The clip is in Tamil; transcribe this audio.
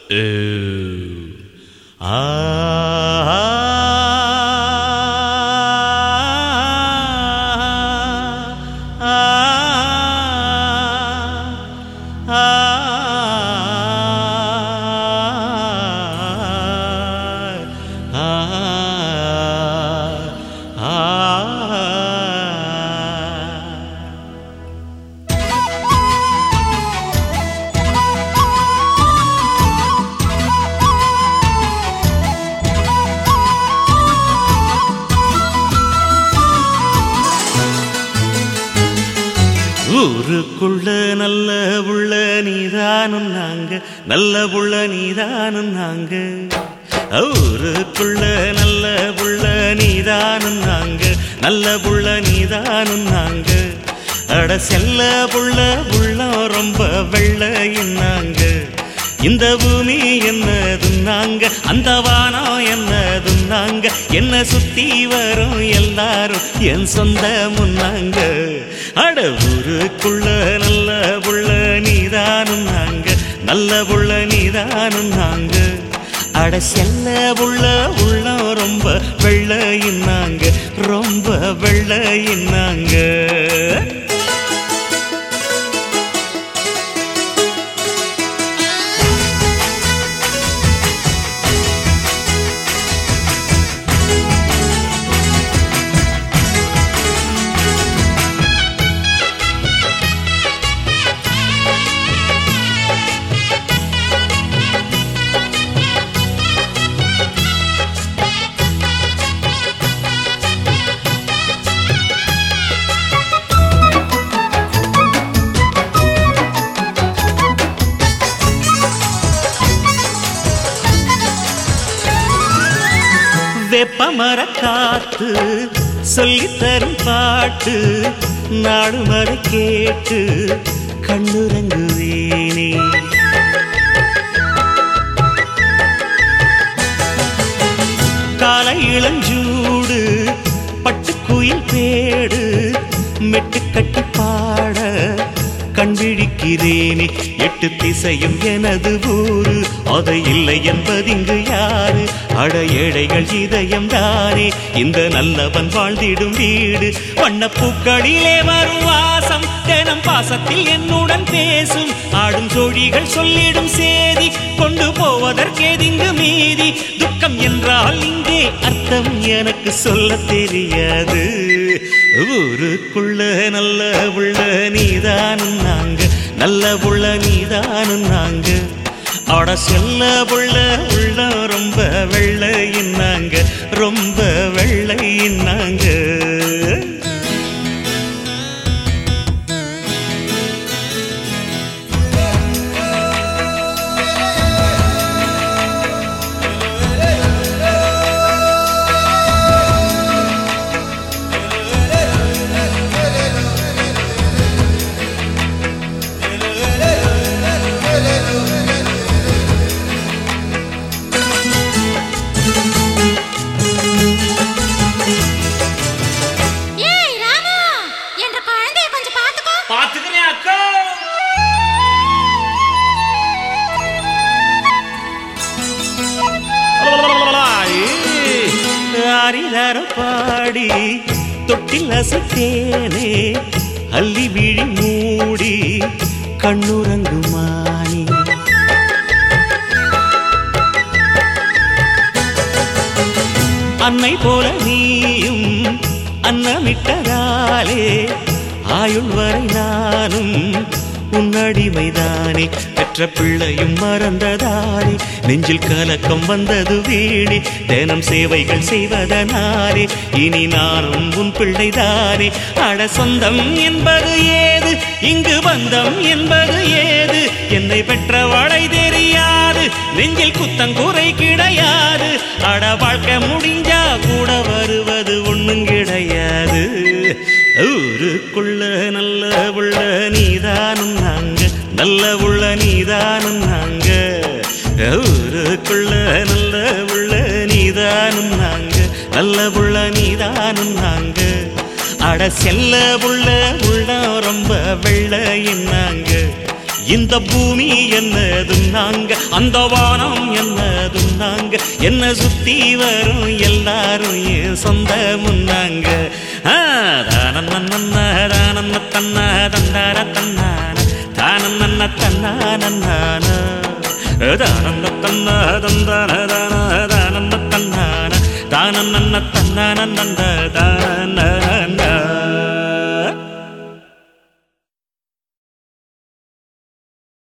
ஊருக்குள்ள நல்ல உள்ள நீதானும் நாங்க நல்ல புள்ள நீதானும் நாங்க ஊருக்குள்ள நல்ல புள்ள நீதானும் நாங்க நல்ல புள்ள நீதானும் நாங்க அட செல்ல புள்ள புள்ளம் ரொம்ப வெள்ளையும் நாங்க இந்த பூமி என்னதும் நாங்க அந்த வானம் என்னதும் நாங்க என்ன சுத்தி வரும் எல்லாரும் என் சொந்த முன்னாங்க அட ஊருக்குள்ள நல்ல புள்ள நீதானும் நாங்க நல்ல புள்ள நீதானும் நாங்க அட செல்ல புள்ள உள்ளம் ரொம்ப வெள்ளையின்னாங்க ரொம்ப வெள்ளையின்னாங்க வெப்பமர காத்து சொல்லித்தரும் பாட்டு நாடு மறை கேட்டு கண்ணுறங்குவேனே காலை இளஞ்சூடு பட்டுக்குயில் பேடு மெட்டு கட்டி பாட கண்விழிக்கிறேனே எட்டு திசையும் எனது ஊரு அதை இல்லை என்பதிங்கு யாரு அட ஏழைகள் இதயம் தானே இந்த நல்லவன் வாழ்ந்திடும் வீடு வண்ணப்பூக்களிலே வரும் வாசம் தினம் பாசத்தில் என்னுடன் பேசும் ஆடும் சோழிகள் சொல்லிடும் சேதி கொண்டு போவதற்கேதிங்கு மீதி துக்கம் என்றால் இங்கே அர்த்தம் எனக்கு சொல்ல தெரியாது ஊருக்குள்ள நல்ல உள்ள நீதானும் நாங்க நல்ல புள்ள நீதானும் நாங்க அட செல்ல புள்ள உள்ள ரொம்ப வெள்ளையின்னாங்க ரொம்ப வெள்ளையின்னாங்க ஏய் ராமு என்ற குழந்தைய கொஞ்சம் பாத்துக்கோ பாத்துக்கிறேன் அக்கா ஆரிதாரம் பாடி தொட்டில் அசைத்தேனே அள்ளி விழி மூடி கண்ணுறங்குமானி அன்னை போல நீயும் அன்னமிட்டதாலே ஆயுள் வரை நானும் உன்னடிமைதானே பெற்ற பிள்ளையும் மறந்ததாலே நெஞ்சில் கலக்கம் வந்தது வீணே தினம் சேவைகள் செய்வதனாலே இனி நானும் உன் பிள்ளைதானே அட சொந்தம் என்பது ஏது இங்கு பந்தம் என்பது ஏது என்னை பெற்ற வடை தெரியாது நெஞ்சில் குத்தங்குறை கிடையாது அட வாழ்க்கை முடிஞ்சா கூட வருவது ஒண்ணும் கிடையாது ஊருக்குள்ள நல்ல உள்ள நீதானும் நாங்க நல்ல உள்ள நீதானும் நாங்க ஊருக்குள்ள நல்ல உள்ள நீதானும் நாங்க நல்ல உள்ள நீதானும் நாங்க அட செல்ல உள்ள உள்ள ரொம்ப வெள்ளையின்னாங்க இந்த பூமி என்னதும் நாங்க அந்த வானம் என்னதும் நாங்க என்ன சுத்தி வரும் எல்லாரும் என் சொந்த முன்னாங்க தானன்ன தானன்ன தன்னா தந்தார தன்னான தானன்ன தன்னான தானன்ன தன்னா தந்தான தான தானன்ன தன்னான தானன்ன தன்னான தான